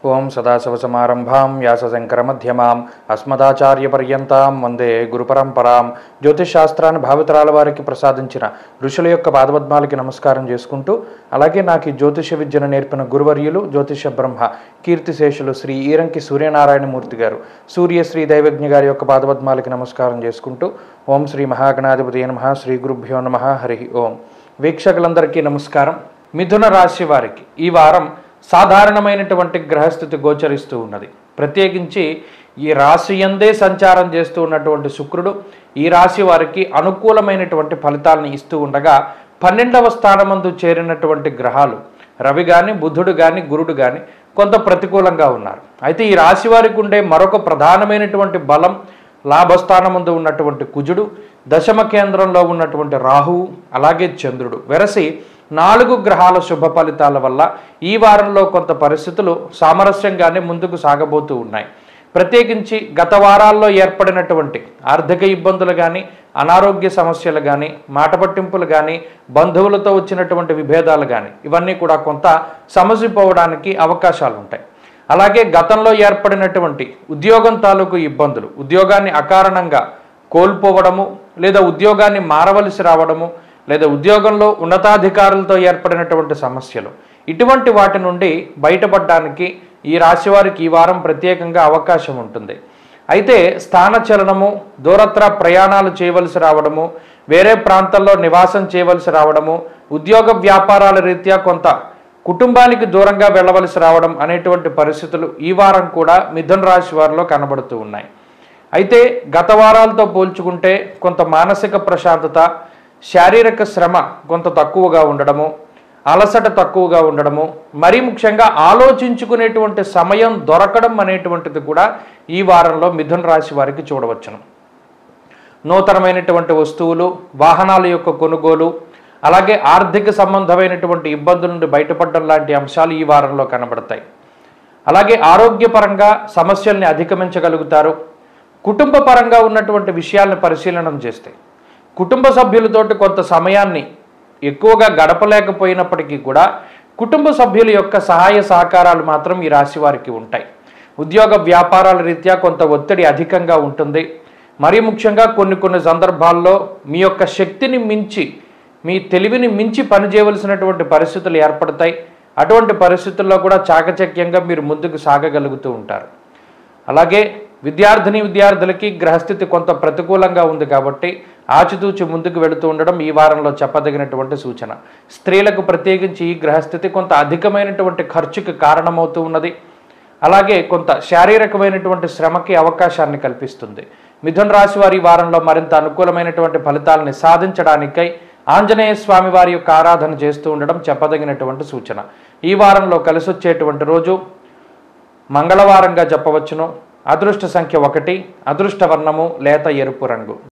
ఓం సదాశివసమారంభాం వ్యాసశంకరమధ్యమాం అస్మదాచార్యపర్యంతాం వందే గురుపరంపరాం జ్యోతిషాస్త్రాన్ని భావితరాల వారికి ప్రసాదించిన ఋషుల యొక్క పాదపద్మాలకి నమస్కారం చేసుకుంటూ అలాగే నాకు ఈ జ్యోతిష విద్యను నేర్పిన గురువర్యులు జ్యోతిష బ్రహ్మ కీర్తిశేషులు శ్రీ ఈరంకి సూర్యనారాయణమూర్తి గారు సూర్యశ్రీ దైవజ్ఞ గారి యొక్క పాదపద్మాలకి నమస్కారం చేసుకుంటూ ఓం శ్రీ మహాగణాధిపతి నమ శ్రీ గురుభ్యో నమ హరి ఓం వీక్షకులందరికీ నమస్కారం మిథున రాశి వారికి ఈ వారం సాధారణమైనటువంటి గ్రహస్థితి గోచరిస్తూ ఉన్నది ప్రత్యేకించి ఈ రాశి ఎందే సంచారం చేస్తూ ఉన్నటువంటి శుక్రుడు ఈ రాశి వారికి అనుకూలమైనటువంటి ఫలితాలను ఇస్తూ ఉండగా పన్నెండవ స్థానమందు చేరినటువంటి గ్రహాలు రవి కానీ బుధుడు కానీ గురుడు కానీ కొంత ప్రతికూలంగా ఉన్నారు అయితే ఈ రాశి వారికి ఉండే మరొక ప్రధానమైనటువంటి బలం లాభస్థానముందు ఉన్నటువంటి కుజుడు దశమ కేంద్రంలో ఉన్నటువంటి రాహువు అలాగే చంద్రుడు వెరసి నాలుగు గ్రహాల శుభ ఫలితాల వల్ల ఈ వారంలో కొంత పరిస్థితులు సామరస్యంగానే ముందుకు సాగబోతూ ఉన్నాయి ప్రత్యేకించి గత వారాల్లో ఏర్పడినటువంటి ఆర్థిక ఇబ్బందులు కానీ అనారోగ్య సమస్యలు కానీ మాట పట్టింపులు కానీ బంధువులతో వచ్చినటువంటి విభేదాలు కానీ ఇవన్నీ కూడా కొంత సమసిపోవడానికి అవకాశాలు ఉంటాయి అలాగే గతంలో ఏర్పడినటువంటి ఉద్యోగం తాలూకు ఇబ్బందులు ఉద్యోగాన్ని అకారణంగా కోల్పోవడము లేదా ఉద్యోగాన్ని మారవలసి రావడము లేదా ఉద్యోగంలో ఉన్నతాధికారులతో ఏర్పడినటువంటి సమస్యలు ఇటువంటి వాటి నుండి బయటపడడానికి ఈ రాశి వారికి ఈ వారం ప్రత్యేకంగా అవకాశం ఉంటుంది అయితే స్థానచలనము దూరత్ర ప్రయాణాలు చేయవలసి రావడము వేరే ప్రాంతాల్లో నివాసం చేయవలసి రావడము ఉద్యోగ వ్యాపారాల రీత్యా కొంత కుటుంబానికి దూరంగా వెళ్ళవలసి రావడం అనేటువంటి పరిస్థితులు ఈ వారం కూడా మిథున రాశి వారిలో కనబడుతూ ఉన్నాయి అయితే గత వారాలతో పోల్చుకుంటే కొంత మానసిక ప్రశాంతత శారీరక శ్రమ కొంత తక్కువగా ఉండడము అలసట తక్కువగా ఉండడము మరీ ముఖ్యంగా ఆలోచించుకునేటువంటి సమయం దొరకడం అనేటువంటిది కూడా ఈ వారంలో మిథున రాశి వారికి చూడవచ్చును నూతనమైనటువంటి వస్తువులు వాహనాల యొక్క కొనుగోలు అలాగే ఆర్థిక సంబంధమైనటువంటి ఇబ్బందుల నుండి బయటపడడం లాంటి అంశాలు ఈ వారంలో కనబడతాయి అలాగే ఆరోగ్యపరంగా సమస్యల్ని అధిగమించగలుగుతారు కుటుంబ పరంగా ఉన్నటువంటి విషయాలను పరిశీలనం చేస్తే కుటుంబ సభ్యులతోటి కొంత సమయాన్ని ఎక్కువగా గడపలేకపోయినప్పటికీ కూడా కుటుంబ సభ్యుల యొక్క సహాయ సహకారాలు మాత్రం ఈ రాశి వారికి ఉంటాయి ఉద్యోగ వ్యాపారాల రీత్యా కొంత ఒత్తిడి అధికంగా ఉంటుంది మరీ ముఖ్యంగా కొన్ని కొన్ని సందర్భాల్లో మీ యొక్క శక్తిని మించి మీ తెలివిని మించి పనిచేయవలసినటువంటి పరిస్థితులు ఏర్పడతాయి అటువంటి పరిస్థితుల్లో కూడా చాకచక్యంగా మీరు ముందుకు సాగగలుగుతూ ఉంటారు అలాగే విద్యార్థిని విద్యార్థులకి గ్రహస్థితి కొంత ప్రతికూలంగా ఉంది కాబట్టి ఆచితూచి ముందుకు వెళుతూ ఉండడం ఈ వారంలో చెప్పదగినటువంటి సూచన స్త్రీలకు ప్రత్యేకించి ఈ గ్రహస్థితి కొంత అధికమైనటువంటి ఖర్చుకి కారణమవుతూ ఉన్నది అలాగే కొంత శారీరకమైనటువంటి శ్రమకి అవకాశాన్ని కల్పిస్తుంది మిథున రాశి వారి ఈ వారంలో మరింత అనుకూలమైనటువంటి ఫలితాలని సాధించడానికై ఆంజనేయ స్వామి వారి యొక్క ఆరాధన చేస్తూ ఉండడం చెప్పదగినటువంటి సూచన ఈ వారంలో కలిసొచ్చేటువంటి రోజు మంగళవారంగా చెప్పవచ్చును అదృష్ట సంఖ్య ఒకటి అదృష్ట వర్ణము లేత ఎరుపు రంగు